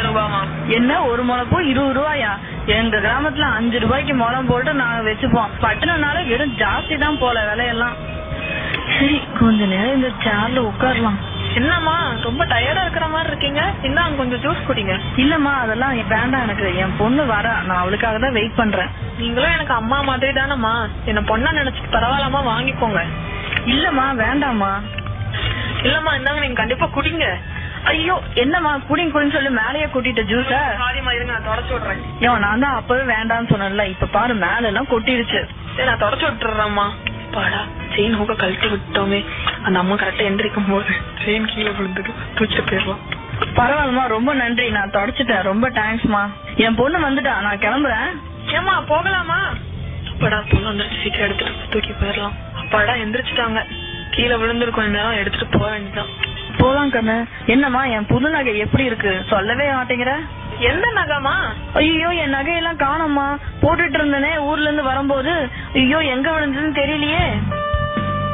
ரூபாமா என்ன ஒரு முளைப்பூ இருபது ரூபாயா எங்க கிராமத்துல அஞ்சு ரூபாய்க்கு முளம் போட்டு நாங்க வச்சுப்போம் பட்டணம்னால வெறும் ஜாஸ்தி தான் போல விலையெல்லாம் சரி கொஞ்ச நேரம் இந்த சேர்ல உட்காரலாம் என்னம்மா ரொம்ப டயர்டா இருக்கிற மாதிரி இருக்கீங்க இந்தாங்க கொஞ்சம் ஜூஸ் குடிங்க இல்லம்மா அதெல்லாம் வேண்டாம் எனக்கு என் பொண்ணு வரா நான் அவளுக்காக தான் வெயிட் பண்றேன் நீங்களும் எனக்கு அம்மா மாதிரி தானம்மா என்ன பொண்ணா நினைச்சிட்டு பரவாயில்லாம வாங்கிக்கோங்க இல்லம்மா வேண்டாம்மா இல்லம்மா இந்தாங்க நீங்க கண்டிப்பா குடிங்க ஐயோ என்னம்மா குடிங்க குடின்னு சொல்லி மேலேயே கூட்டிட்ட ஜூஸ சாரிம்மா இருங்க நான் தொடச்சு விடுறேன் ஐயோ நான் தான் அப்பவே வேண்டாம்னு சொன்னேன்ல இப்ப பாரு மேல எல்லாம் கொட்டிடுச்சு சரி நான் தொடச்சு விட்டுறேம்மா பாடா செயின் ஹூக்க கழட்டி விட்டோமே அந்த அம்மா கரெக்டா எந்திரிக்கும் போது செயின் கீழே விழுந்துட்டு தூக்கிட்டு போயிடலாம் பரவாயில்லம்மா ரொம்ப நன்றி நான் தொடச்சிட்டேன் ரொம்ப தேங்க்ஸ்மா என் பொண்ணு வந்துட்டா நான் கிளம்புறேன் ஏமா போகலாமா அப்பாடா பொண்ணு வந்துருச்சு சீக்கிரம் எடுத்துட்டு தூக்கி போயிடலாம் அப்பாடா எந்திரிச்சிட்டாங்க கீழே விழுந்திருக்கும் கொஞ்ச நேரம் எடுத்துட்டு போக வேண்டியதான் போலாம் கண்ணு என்னம்மா என் புது நகை எப்படி இருக்கு சொல்லவே மாட்டேங்கிற எந்த நகைமா ஐயோ என் நகையெல்லாம் காணோம்மா போட்டுட்டு இருந்தனே ஊர்ல இருந்து வரும்போது ஐயோ எங்க விழுந்ததுன்னு தெரியலையே